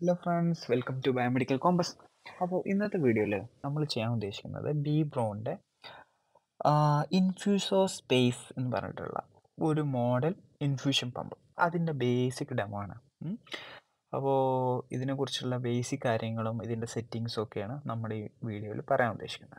Hello friends welcome to biomedical compass അപ്പോൾ ഇന്നത്തെ വീഡിയോയിൽ നമ്മൾ ചെയ്യാൻ ഉദ്ദേശിക്കുന്നത് ബി ബ്രോൻ്റെ ഇൻഫ്യൂസോ സ്പേസ് എന്ന് പറഞ്ഞിട്ടുള്ള ഒരു മോഡൽ ഇൻഫ്യൂഷൻ പമ്പ് അതിൻ്റെ ബേസിക് ഡെമോ ആണ് ഉം. അപ്പോൾ ഇതിനെക്കുറിച്ചുള്ള ബേസിക് കാര്യങ്ങളും ഇതിൻ്റെ സെറ്റിങ്സും ഒക്കെയാണ് നമ്മൾ ഈ വീഡിയോയിൽ പറയാൻ ഉദ്ദേശിക്കുന്നത്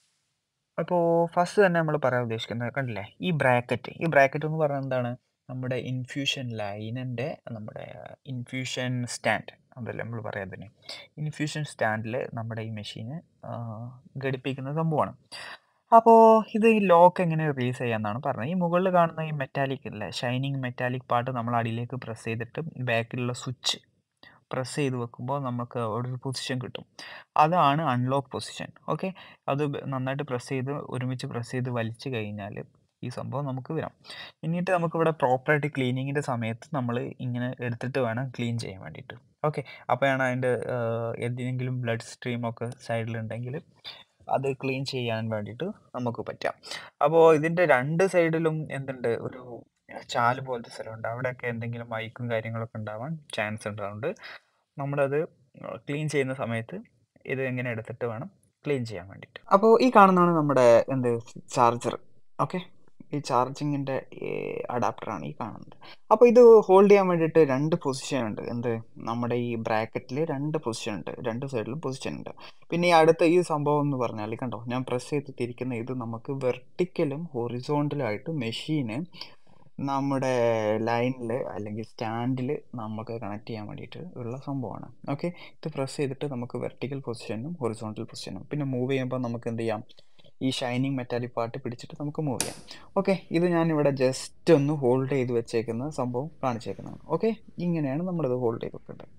അപ്പോൾ ഫസ്റ്റ് തന്നെ നമ്മൾ പറയാൻ ഉദ്ദേശിക്കുന്നത് കണ്ടില്ലേ ഈ ബ്രാക്കറ്റ് ഈ ബ്രാക്കറ്റ് എന്ന് പറയുന്നത് എന്താണ് നമ്മുടെ ഇൻഫ്യൂഷൻ ലൈനിൻ്റെ നമ്മുടെ ഇൻഫ്യൂഷൻ സ്റ്റാൻഡ് അതല്ലേ നമ്മൾ പറയാം അതിന് ഇൻഫ്യൂഷൻ സ്റ്റാൻഡിൽ നമ്മുടെ ഈ മെഷീന് ഘടിപ്പിക്കുന്ന സംഭവമാണ് അപ്പോൾ ഇത് ഈ ലോക്ക് എങ്ങനെ റിലീസ് ചെയ്യാമെന്നാണ് പറഞ്ഞത് ഈ മുകളിൽ കാണുന്ന ഈ മെറ്റാലിക് അല്ലേ ഷൈനിങ് മെറ്റാലിക് പാർട്ട് നമ്മൾ അടിയിലേക്ക് പ്രസ് ചെയ്തിട്ട് ബാക്കിലുള്ള സ്വിച്ച് പ്രസ് ചെയ്ത് വെക്കുമ്പോൾ നമുക്ക് അവിടെ ഒരു പൊസിഷൻ കിട്ടും അതാണ് അൺലോക്ക് പൊസിഷൻ ഓക്കെ അത് ബ- നന്നായിട്ട് പ്രസ് ചെയ്ത് ഒരുമിച്ച് പ്രസ് ചെയ്ത് വലിച്ചു കഴിഞ്ഞാൽ ഈ സംഭവം നമുക്ക് വരാം എന്നിട്ട് നമുക്കിവിടെ പ്രോപ്പറായിട്ട് ക്ലീനിങ്ങിൻ്റെ സമയത്ത് നമ്മൾ ഇങ്ങനെ എടുത്തിട്ട് വേണം ക്ലീൻ ചെയ്യാൻ വേണ്ടിയിട്ട് ഓക്കെ അപ്പോഴാണ് അതിൻ്റെ എന്തെങ്കിലും ബ്ലഡ് സ്ട്രീമൊക്കെ സൈഡിലുണ്ടെങ്കിൽ അത് ക്ലീൻ ചെയ്യാൻ വേണ്ടിയിട്ട് നമുക്ക് പറ്റാം അപ്പോൾ ഇതിൻ്റെ രണ്ട് സൈഡിലും എന്തുണ്ട് ഒരു ചാല് പോലത്തെ സ്ഥലമുണ്ട് അവിടെയൊക്കെ എന്തെങ്കിലും മൈക്കും കാര്യങ്ങളൊക്കെ ഉണ്ടാവാൻ ചാൻസ് ഉണ്ടാവുന്നുണ്ട് നമ്മളത് ക്ലീൻ ചെയ്യുന്ന സമയത്ത് ഇത് എങ്ങനെ എടുത്തിട്ട് വേണം ക്ലീൻ ചെയ്യാൻ വേണ്ടിയിട്ട് അപ്പോൾ ഈ കാണുന്നതാണ് നമ്മുടെ എന്ത് ചാർജർ ഓക്കെ ഈ ചാർജിങ്ങിൻ്റെ അഡാപ്റ്ററാണ് ഈ കാണുന്നത് അപ്പോൾ ഇത് ഹോൾഡ് ചെയ്യാൻ വേണ്ടിയിട്ട് രണ്ട് പൊസിഷൻ ഉണ്ട് എന്ത് നമ്മുടെ ഈ ബ്രാക്കറ്റിൽ രണ്ട് പൊസിഷൻ ഉണ്ട് രണ്ട് സൈഡിലും പൊസിഷൻ ഉണ്ട് പിന്നെ ഈ അടുത്ത ഈ സംഭവം എന്ന് പറഞ്ഞാൽ കണ്ടോ ഞാൻ പ്രസ് ചെയ്ത് തിരിക്കുന്ന ഇത് നമുക്ക് വെർട്ടിക്കലും ഹൊറിസോണ്ടലായിട്ട് മെഷീന് നമ്മുടെ ലൈനിൽ അല്ലെങ്കിൽ സ്റ്റാൻഡിൽ നമുക്ക് കണക്ട് ചെയ്യാൻ വേണ്ടിയിട്ട് ഉള്ള സംഭവമാണ് ഓക്കെ ഇത് പ്രസ് ചെയ്തിട്ട് നമുക്ക് വെർട്ടിക്കൽ പൊസിഷനും ഹൊറിസോണ്ടൽ പൊസിഷനും പിന്നെ മൂവ് ചെയ്യുമ്പോൾ നമുക്ക് എന്ത് ചെയ്യാം ഈ ഷൈനിങ് മെറ്റാലിക് പാർട്ട് പിടിച്ചിട്ട് നമുക്ക് മൂവ് ചെയ്യാം ഓക്കെ ഇത് ഞാനിവിടെ ജസ്റ്റ് ഒന്ന് ഹോൾഡ് ചെയ്ത് വെച്ചേക്കുന്ന സംഭവം കാണിച്ചേക്കുന്നതാണ് ഓക്കെ ഇങ്ങനെയാണ് നമ്മളിത് ഹോൾഡ് ചെയ്ത് വെക്കേണ്ടത്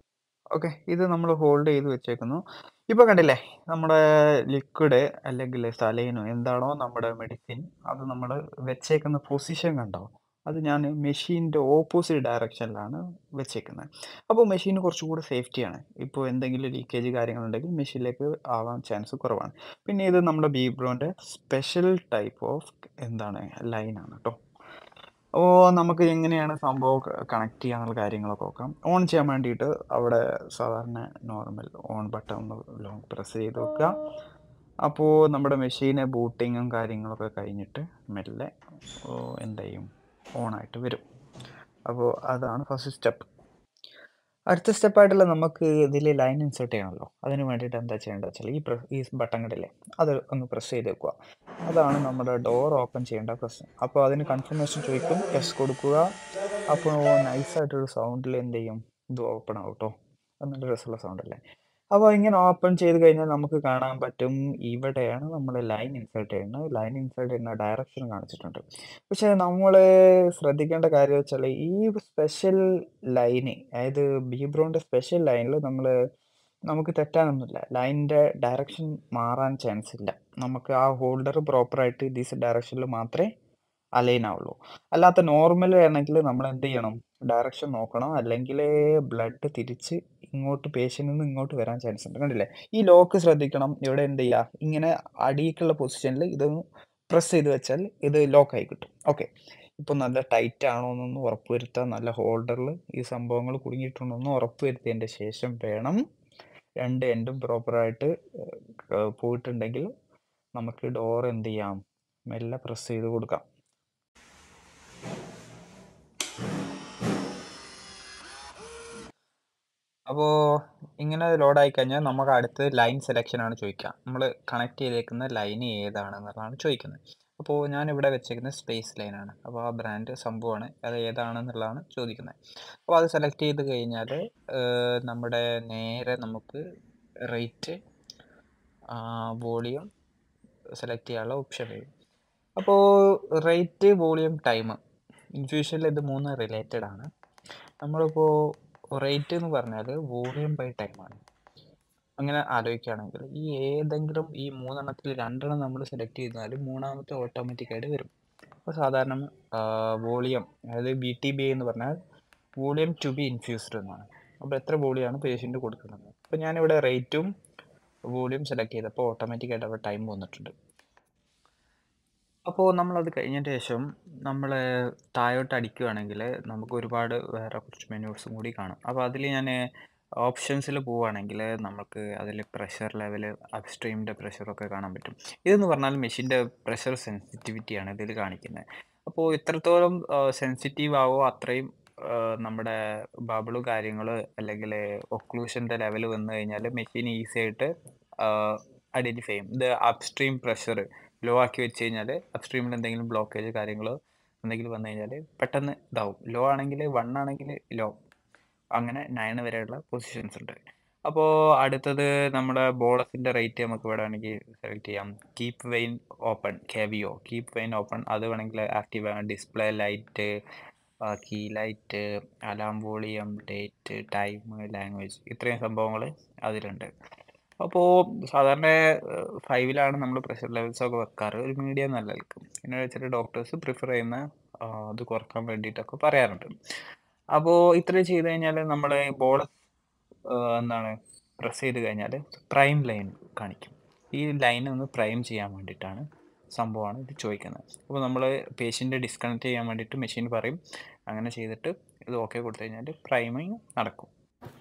ഓക്കെ ഇത് നമ്മൾ ഹോൾഡ് ചെയ്ത് വെച്ചേക്കുന്നു ഇപ്പോൾ കണ്ടില്ലേ നമ്മുടെ ലിക്വിഡ് അല്ലെങ്കിൽ സലൈനോ എന്താണോ നമ്മുടെ മെഡിസിൻ അത് നമ്മൾ വെച്ചേക്കുന്ന പൊസിഷൻ കണ്ടോ അത് ഞാൻ മെഷീൻ്റെ ഓപ്പോസിറ്റ് ഡയറക്ഷനിലാണ് വെച്ചേക്കുന്നത് അപ്പോൾ മെഷീന് കുറച്ചുകൂടി സേഫ്റ്റിയാണ് ഇപ്പോൾ എന്തെങ്കിലും ലീക്കേജ് കാര്യങ്ങളുണ്ടെങ്കിൽ മെഷീനിലേക്ക് ആവാൻ ചാൻസ് കുറവാണ് പിന്നെ ഇത് നമ്മുടെ ബീബ്രോൻ്റെ സ്പെഷ്യൽ ടൈപ്പ് ഓഫ് എന്താണ് ലൈനാണ് കേട്ടോ അപ്പോൾ നമുക്ക് എങ്ങനെയാണ് സംഭവം കണക്ട് ചെയ്യാനുള്ള കാര്യങ്ങളൊക്കെ നോക്കാം ഓൺ ചെയ്യാൻ വേണ്ടിയിട്ട് അവിടെ സാധാരണ നോർമൽ ഓൺ ബട്ടൺ ഒന്ന് ലോങ് പ്രസ് ചെയ്ത് വെക്കുക അപ്പോൾ നമ്മുടെ മെഷീന് ബൂട്ടിങ്ങും കാര്യങ്ങളൊക്കെ കഴിഞ്ഞിട്ട് മെല്ലെ ഓ, എന്ത് ചെയ്യും ഓണായിട്ട് വരും അപ്പോൾ അതാണ് ഫസ്റ്റ് സ്റ്റെപ്പ് അടുത്ത സ്റ്റെപ്പായിട്ടുള്ള നമുക്ക് ഇതിൽ ലൈൻ ഇൻസേർട്ട് ചെയ്യണമല്ലോ അതിന് വേണ്ടിയിട്ട് എന്താ ചെയ്യേണ്ടത് വെച്ചാൽ ഈ പ്രസ് ഈ ബട്ടൺ കണ്ടില്ലേ അത് ഒന്ന് പ്രസ് ചെയ്ത് വെക്കുക അതാണ് നമ്മുടെ ഡോർ ഓപ്പൺ ചെയ്യേണ്ട പ്രശ്നം അപ്പോൾ അതിന് കൺഫർമേഷൻ ചോദിക്കും യെസ് കൊടുക്കുക അപ്പോൾ നൈസായിട്ടൊരു സൗണ്ടിൽ എന്ത് ചെയ്യും ഇത് ഓപ്പൺ ആവും കേട്ടോ അത് നല്ല രസമുള്ള സൗണ്ട് അല്ലേ അപ്പോൾ ഇങ്ങനെ ഓപ്പൺ ചെയ്ത് കഴിഞ്ഞാൽ നമുക്ക് കാണാൻ പറ്റും ഇവിടെയാണ് നമ്മൾ ലൈൻ ഇൻസേർട്ട് ചെയ്യുന്നത് ലൈൻ ഇൻസേർട്ട് ചെയ്യുന്ന ഡയറക്ഷൻ കാണിച്ചിട്ടുണ്ട് പക്ഷേ നമ്മൾ ശ്രദ്ധിക്കേണ്ട കാര്യം വെച്ചാൽ ഈ സ്പെഷ്യൽ ലൈന് അതായത് ബീബ്രോൻ്റെ സ്പെഷ്യൽ ലൈനിൽ നമ്മൾ നമുക്ക് തെറ്റാനൊന്നുമില്ല ലൈനിൻ്റെ ഡയറക്ഷൻ മാറാൻ ചാൻസ് ഇല്ല നമുക്ക് ആ ഹോൾഡർ പ്രോപ്പറായിട്ട് ദിസ് ഡയറക്ഷനിൽ മാത്രമേ അലൈൻ ആവുള്ളൂ അല്ലാത്ത നോർമൽ ആണെങ്കിൽ നമ്മൾ എന്ത് ചെയ്യണം ഡയറക്ഷൻ നോക്കണം അല്ലെങ്കിൽ ബ്ലഡ് തിരിച്ച് ഇങ്ങോട്ട് പേഷ്യൻ്റിൽ നിന്ന് ഇങ്ങോട്ട് വരാൻ ചാൻസ് ഉണ്ട് കണ്ടില്ലേ ഈ ലോക്ക് ശ്രദ്ധിക്കണം ഇവിടെ എന്ത് ചെയ്യുക ഇങ്ങനെ അടിയിലേക്കുള്ള പൊസിഷനിൽ ഇതൊന്ന് പ്രസ് ചെയ്ത് വെച്ചാൽ ഇത് ലോക്കായി കിട്ടും ഓക്കെ ഇപ്പോൾ നല്ല ടൈറ്റ് ആണോ എന്നൊന്ന് ഉറപ്പ് വരുത്താൻ നല്ല ഹോൾഡറിൽ ഈ സംഭവങ്ങൾ കുടുങ്ങിയിട്ടുണ്ടോ എന്ന് ഉറപ്പ് വരുത്തിയതിൻ്റെ ശേഷം വേണം രണ്ട് എൻഡും പ്രോപ്പറായിട്ട് പോയിട്ടുണ്ടെങ്കിൽ നമുക്ക് ഡോർ എന്ത് ചെയ്യാം മെല്ലെ പ്രസ് ചെയ്ത് കൊടുക്കാം അപ്പോൾ ഇങ്ങനെ ലോഡായി കഴിഞ്ഞാൽ നമുക്ക് അടുത്ത് ലൈൻ സെലക്ഷൻ ആണ് ചോദിക്കുക നമ്മൾ കണക്ട് ചെയ്തേക്കുന്ന ലൈൻ ഏതാണെന്നുള്ളതാണ് ചോദിക്കുന്നത് അപ്പോൾ ഞാൻ ഇവിടെ വെച്ചേക്കുന്നത് സ്പേസ് ലൈനാണ് അപ്പോൾ ആ ബ്രാൻഡ് സംഭവമാണ് അത് ഏതാണെന്നുള്ളതാണ് ചോദിക്കുന്നത് അപ്പോൾ അത് സെലക്ട് ചെയ്ത് കഴിഞ്ഞാൽ നമ്മുടെ നേരെ നമുക്ക് റേറ്റ് വോളിയം സെലക്ട് ചെയ്യാനുള്ള ഓപ്ഷൻ വരും അപ്പോൾ റേറ്റ് വോളിയം ടൈം ഇൻഫ്യൂഷനിൽ ഇത് മൂന്ന് റിലേറ്റഡ് ആണ് നമ്മളിപ്പോൾ റേറ്റ് എന്ന് പറഞ്ഞാൽ വോളിയം ബൈ ടൈമാണ് അങ്ങനെ ആലോചിക്കുകയാണെങ്കിൽ ഈ ഏതെങ്കിലും ഈ മൂന്നെണ്ണത്തിൽ രണ്ടെണ്ണം നമ്മൾ സെലക്ട് ചെയ്താൽ മൂന്നാമത്തെ ഓട്ടോമാറ്റിക്കായിട്ട് വരും അപ്പോൾ സാധാരണ വോളിയം അതായത് ബി ടി ബി എന്ന് പറഞ്ഞാൽ വോളിയം ടു ബി ഇൻഫ്യൂസ്ഡ് എന്നാണ് അപ്പോൾ എത്ര വോളിയാണ് പേഷ്യൻ്റ് കൊടുക്കുന്നത് അപ്പോൾ ഞാനിവിടെ റേറ്റും വോളിയം സെലക്ട് ചെയ്തപ്പോൾ ഓട്ടോമാറ്റിക്കായിട്ട് അവിടെ ടൈം വന്നിട്ടുണ്ട് അപ്പോൾ നമ്മളത് കഴിഞ്ഞതിന് ശേഷം നമ്മൾ താഴോട്ട് അടിക്കുകയാണെങ്കിൽ നമുക്ക് ഒരുപാട് വേറെ കുറച്ച് മെനൂസും കൂടി കാണും അപ്പോൾ അതിൽ ഞാൻ ഓപ്ഷൻസിൽ പോവുകയാണെങ്കിൽ നമുക്ക് അതിൽ പ്രഷർ ലെവൽ അപ്സ്ട്രീമിൻ്റെ പ്രഷറൊക്കെ കാണാൻ പറ്റും ഇതെന്ന് പറഞ്ഞാൽ മെഷീൻ്റെ പ്രഷർ സെൻസിറ്റിവിറ്റിയാണ് ഇതിൽ കാണിക്കുന്നത് അപ്പോൾ എത്രത്തോളം സെൻസിറ്റീവ് ആവോ അത്രയും ആ, നമ്മുടെ ബബിള് കാര്യങ്ങൾ അല്ലെങ്കിൽ ഒക്ലൂഷൻ്റെ ലെവൽ വന്നു കഴിഞ്ഞാൽ മെഷീൻ ഈസി ആയിട്ട് ഐഡൻറ്റിഫൈ ചെയ്യും ഇത് അപ്സ്ട്രീം പ്രഷർ ലോ ആക്കി വെച്ച് കഴിഞ്ഞാൽ അപ്സ്ട്രീമിൽ എന്തെങ്കിലും ബ്ലോക്കേജ് കാര്യങ്ങളോ എന്തെങ്കിലും വന്നു കഴിഞ്ഞാൽ പെട്ടെന്ന് ഇതാവും ലോ ആണെങ്കിൽ വൺ ആണെങ്കിൽ ലോ അങ്ങനെ നയൻ വരെയുള്ള പൊസിഷൻസ് ഉണ്ട് അപ്പോൾ അടുത്തത് നമ്മുടെ ബോളസിൻ്റെ റേറ്റ് നമുക്ക് ഇവിടെ വേണമെങ്കിൽ സെലക്ട് ചെയ്യാം കീപ്പ് വെയിൻ ഓപ്പൺ കെവിയോ കീപ്പ് വെയിൻ ഓപ്പൺ അത് വേണമെങ്കിൽ ആക്റ്റീവ് ആകാം display light key light alarm volume date time language ഇത്രയും സംഭവങ്ങൾ അതിലുണ്ട് അപ്പോൾ സാധാരണ ഫൈവിലാണ് നമ്മൾ പ്രഷർ ലെവൽസ് ഒക്കെ വെക്കാറ് ഒരു മീഡിയം നല്ല നിൽക്കും പിന്നെ വെച്ചിട്ട് ഡോക്ടേഴ്സ് പ്രിഫർ ചെയ്യുന്ന ആ, അത് കുറക്കാൻ വേണ്ടിയിട്ടൊക്കെ പറയാറുണ്ട് അപ്പോൾ ഇത്രയും ചെയ്ത് കഴിഞ്ഞാൽ നമ്മൾ ബോൾ എന്താണ് പ്രസ് ചെയ്ത് കഴിഞ്ഞാൽ പ്രൈം ലൈൻ കാണിക്കും ഈ ലൈൻ ഒന്ന് പ്രൈം ചെയ്യാൻ വേണ്ടിയിട്ടാണ് സംഭവമാണ് ഇത് ചോദിക്കുന്നത് അപ്പോൾ നമ്മൾ പേഷ്യൻ്റ് ഡിസ്കണക്ട് ചെയ്യാൻ വേണ്ടിയിട്ട് മെഷീൻ പറയും അങ്ങനെ ചെയ്തിട്ട് ഇത് ഓക്കെ കൊടുത്തു കഴിഞ്ഞാൽ പ്രൈമിങ് നടക്കും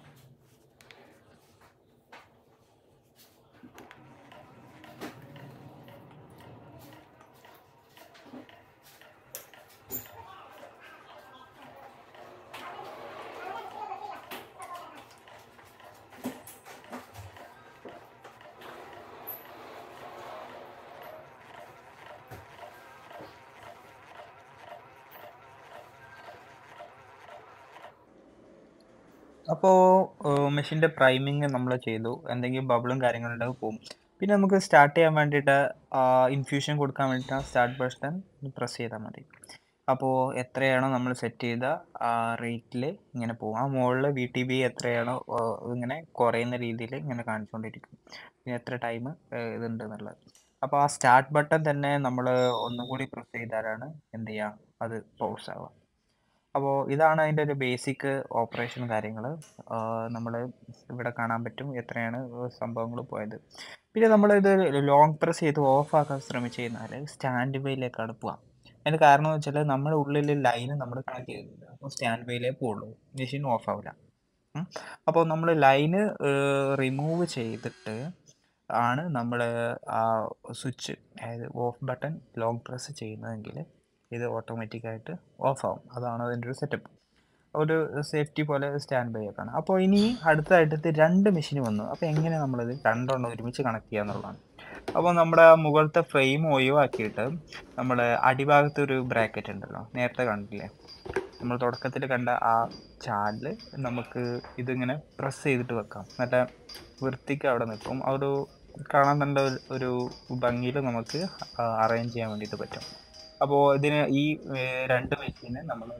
അപ്പോൾ മെഷീൻ്റെ പ്രൈമിങ് നമ്മൾ ചെയ്തു എന്തെങ്കിലും ബബിളും കാര്യങ്ങളുണ്ടെങ്കിൽ പോകും പിന്നെ നമുക്ക് സ്റ്റാർട്ട് ചെയ്യാൻ വേണ്ടിയിട്ട് ഇൻഫ്യൂഷൻ കൊടുക്കാൻ വേണ്ടിയിട്ട് സ്റ്റാർട്ട് ബട്ടൺ പ്രസ് ചെയ്താൽ മതി അപ്പോൾ എത്രയാണോ നമ്മൾ സെറ്റ് ചെയ്ത ആ റേറ്റിൽ ഇങ്ങനെ പോകും ആ മുകളിൽ വി ടി ബി എത്രയാണോ ആ, ഇങ്ങനെ കുറയുന്ന രീതിയിൽ ഇങ്ങനെ കാണിച്ചുകൊണ്ടിരിക്കും പിന്നെ എത്ര ടൈം ഇതുണ്ട് എന്നുള്ളത് അപ്പോൾ ആ സ്റ്റാർട്ട് ബട്ടൺ തന്നെ നമ്മൾ ഒന്നും കൂടി പ്രസ് ചെയ്താലാണ് എന്ത് ചെയ്യുക അത് പൗസ് ആവുക അപ്പോൾ ഇതാണ് അതിൻ്റെ ഒരു ബേസിക് ഓപ്പറേഷൻ കാര്യങ്ങൾ നമ്മൾ ഇവിടെ കാണാൻ പറ്റും എത്രയാണ് സംഭവങ്ങൾ പോയത് പിന്നെ നമ്മളിത് ലോങ് പ്രസ് ചെയ്ത് ഓഫ് ആക്കാൻ ശ്രമിച്ചു കഴിഞ്ഞാൽ സ്റ്റാൻഡ് ബൈയിലേക്കാണ് പോവുക അതിന് കാരണം എന്ന് വെച്ചാൽ നമ്മുടെ ഉള്ളിൽ ലൈൻ നമ്മൾ കണക്ട് ചെയ്തിട്ടുണ്ട് അപ്പോൾ സ്റ്റാൻഡ് ബൈയിലേ പോവുള്ളൂ മെഷീൻ ഓഫ് ആവില്ല ഉം. അപ്പോൾ നമ്മൾ ലൈന് റിമൂവ് ചെയ്തിട്ട് ആണ് നമ്മൾ ആ സ്വിച്ച് അതായത് ഓഫ് ബട്ടൺ ലോങ് പ്രസ് ചെയ്യുന്നതെങ്കിൽ ഇത് ഓട്ടോമാറ്റിക്കായിട്ട് ഓഫ് ആവും അതാണ് അതിൻ്റെ ഒരു സെറ്റപ്പ് ഒരു സേഫ്റ്റി പോലെ സ്റ്റാൻഡ് ബൈ ഒക്കെയാണ് അപ്പോൾ ഇനി അടുത്തതായിട്ട് ഇത് രണ്ട് മെഷീൻ വന്നു അപ്പോൾ എങ്ങനെ നമ്മളിത് രണ്ടെണ്ണം ഒരുമിച്ച് കണക്ട് ചെയ്യുക എന്നുള്ളതാണ് അപ്പോൾ നമ്മുടെ മുകളിലത്തെ ഫ്രെയിം ഒഴിവാക്കിയിട്ട് നമ്മൾ അടിഭാഗത്ത് ഒരു ബ്രാക്കറ്റ് ഉണ്ടല്ലോ നേരത്തെ കണ്ടില്ലേ നമ്മൾ തുടക്കത്തിൽ കണ്ട ആ ചാനൽ നമുക്ക് ഇതിങ്ങനെ പ്രസ് ചെയ്തിട്ട് വെക്കാം നല്ല വൃത്തിക്ക് അവിടെ നിൽക്കും ആ ഒരു കാണാൻ നല്ല ഒരു- ഒരു ഭംഗിയിൽ നമുക്ക് അറേഞ്ച് ചെയ്യാൻ വേണ്ടിയിട്ട് പറ്റും അപ്പോൾ ഇതിന് ഈ ഏർ, രണ്ട് മെഷീനെ നമ്മൾ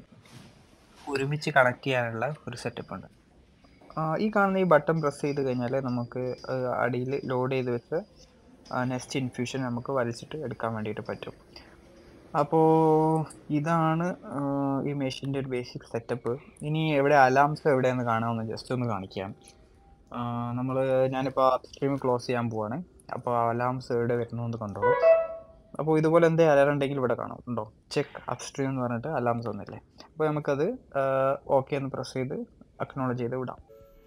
ഒരുമിച്ച് കണക്ട് ചെയ്യാനുള്ള ഒരു സെറ്റപ്പ് ഉണ്ട് ആ, ഈ കാണുന്ന ഈ ബട്ടൺ പ്രസ് ചെയ്ത് കഴിഞ്ഞാൽ നമുക്ക് അടിയിൽ ലോഡ് ചെയ്ത് വെച്ച് നെക്സ്റ്റ് ഇൻഫ്യൂഷൻ നമുക്ക് വലിച്ചിട്ട് എടുക്കാൻ വേണ്ടിയിട്ട് പറ്റും അപ്പോൾ ഇതാണ് ആ, ഈ മെഷീൻ്റെ ഒരു ബേസിക് സെറ്റപ്പ് ഇനി എവിടെ അലാംസ് എവിടെയെന്ന് കാണാമെന്ന് ജസ്റ്റ് ഒന്ന് കാണിക്കാം നമ്മൾ ഞാനിപ്പോൾ അപ്സ്ട്രീം ക്ലോസ് ചെയ്യാൻ പോവാണ് അപ്പോൾ അലാംസ് എവിടെ വരുന്നു എന്ന് കണ്ടോളൂ അപ്പോൾ ഇതുപോലെ എന്തേ അലാറം ഉണ്ടെങ്കിൽ ഇവിടെ കാണാം ഉണ്ടോ ചെക്ക് അപ്സ്ട്രീം എന്ന് പറഞ്ഞിട്ട് അലാംസ് ഒന്നില്ലേ അപ്പോൾ നമുക്കത് ഓക്കെ എന്ന് പ്രസ് ചെയ്ത് അക്നോളജ് ചെയ്ത് വിടാം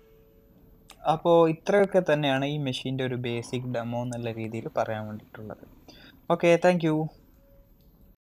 അപ്പോൾ ഇത്രയൊക്കെ തന്നെയാണ് ഈ മെഷീൻ്റെ ഒരു ബേസിക് ഡെമോ എന്നുള്ള രീതിയിൽ പറയാൻ വേണ്ടിയിട്ടുള്ളത് ഓക്കെ താങ്ക് യു